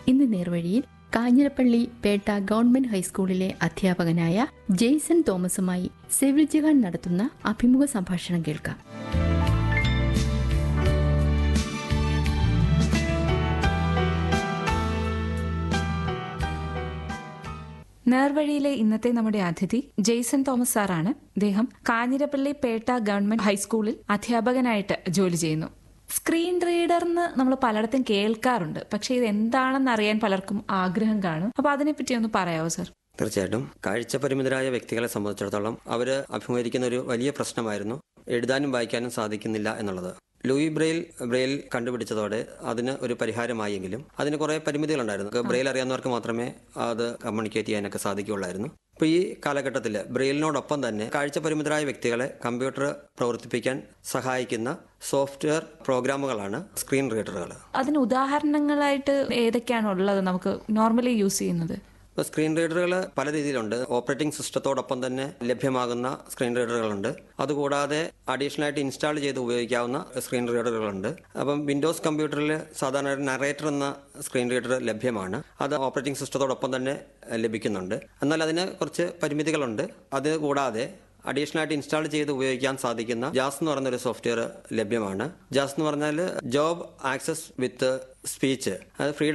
ഇന്ന് നേർവഴിയിൽ കാഞ്ഞിരപ്പള്ളി പേട്ട ഗവൺമെന്റ് ഹൈസ്കൂളിലെ അധ്യാപകനായ ജെയ്സൺ തോമസുമായി സെവിൽ ജഹാൻ നടത്തുന്ന അഭിമുഖ സംഭാഷണം കേൾക്കാം നേർവഴിയിലെ ഇന്നത്തെ നമ്മുടെ അതിഥി ജെയ്സൺ തോമസ് സാറാണ് അദ്ദേഹം കാഞ്ഞിരപ്പള്ളി പേട്ട ഗവൺമെന്റ് ഹൈസ്കൂളിൽ അധ്യാപകനായിട്ട് ജോലി ചെയ്യുന്നു സ്ക്രീൻ റീഡർ എന്ന് നമ്മൾ പലയിടത്തും കേൾക്കാറുണ്ട് പക്ഷെ ഇത് എന്താണെന്ന് അറിയാൻ പലർക്കും ആഗ്രഹം കാണും അപ്പൊ അതിനെപ്പറ്റി ഒന്ന് പറയാവോ സർ തീർച്ചയായിട്ടും കാഴ്ച പരിമിതരായ വ്യക്തികളെ സംബന്ധിച്ചിടത്തോളം അവർ അഭിമുഖീകരിക്കുന്ന ഒരു വലിയ പ്രശ്നമായിരുന്നു എഴുതാനും വായിക്കാനും സാധിക്കുന്നില്ല എന്നുള്ളത് ലൂയി ബ്രെയിൽ ബ്രെയിൽ കണ്ടുപിടിച്ചതോടെ അതിന് ഒരു പരിഹാരമായെങ്കിലും അതിന് കുറേ പരിമിതികളുണ്ടായിരുന്നു ബ്രെയിൽ അറിയാവുന്നവർക്ക് മാത്രമേ അത് കമ്മ്യൂണിക്കേറ്റ് ചെയ്യാനൊക്കെ സാധിക്കുകയുള്ളായിരുന്നു ഇപ്പോൾ ഈ കാലഘട്ടത്തിൽ ബ്രെയിലിനോടൊപ്പം തന്നെ കാഴ്ച പരിമിതരായ വ്യക്തികളെ കമ്പ്യൂട്ടർ പ്രവർത്തിപ്പിക്കാൻ സഹായിക്കുന്ന സോഫ്റ്റ്വെയർ പ്രോഗ്രാമുകളാണ് സ്ക്രീൻ റീഡറുകൾ അതിന് ഉദാഹരണങ്ങളായിട്ട് ഏതൊക്കെയാണ് ഉള്ളത് നമുക്ക് നോർമലി യൂസ് ചെയ്യുന്നത് ഇപ്പോൾ സ്ക്രീൻ റീഡറുകൾ പല രീതിയിലുണ്ട് ഓപ്പറേറ്റിംഗ് സിസ്റ്റത്തോടൊപ്പം തന്നെ ലഭ്യമാകുന്ന സ്ക്രീൻ റീഡറുകളുണ്ട് അതുകൂടാതെ അഡീഷണൽ ആയിട്ട് ഇൻസ്റ്റാൾ ചെയ്ത് ഉപയോഗിക്കാവുന്ന സ്ക്രീൻ റീഡറുകളുണ്ട് അപ്പം വിൻഡോസ് കമ്പ്യൂട്ടറിൽ സാധാരണ നറേറ്റർ എന്ന സ്ക്രീൻ റീഡർ ലഭ്യമാണ് അത് ഓപ്പറേറ്റിംഗ് സിസ്റ്റത്തോടൊപ്പം തന്നെ ലഭിക്കുന്നുണ്ട് എന്നാൽ അതിന് കുറച്ച് പരിമിതികളുണ്ട് അത് കൂടാതെ അഡീഷണൽ ആയിട്ട് ഇൻസ്റ്റാൾ ചെയ്ത് ഉപയോഗിക്കാൻ സാധിക്കുന്ന ജാസ് എന്ന് പറയുന്ന ഒരു സോഫ്റ്റ്വെയർ ലഭ്യമാണ് ജാസ് എന്ന് പറഞ്ഞാൽ ജോബ് ആക്സസ് വിത്ത് സ്പീച്ച് അത് ഫ്രീഡം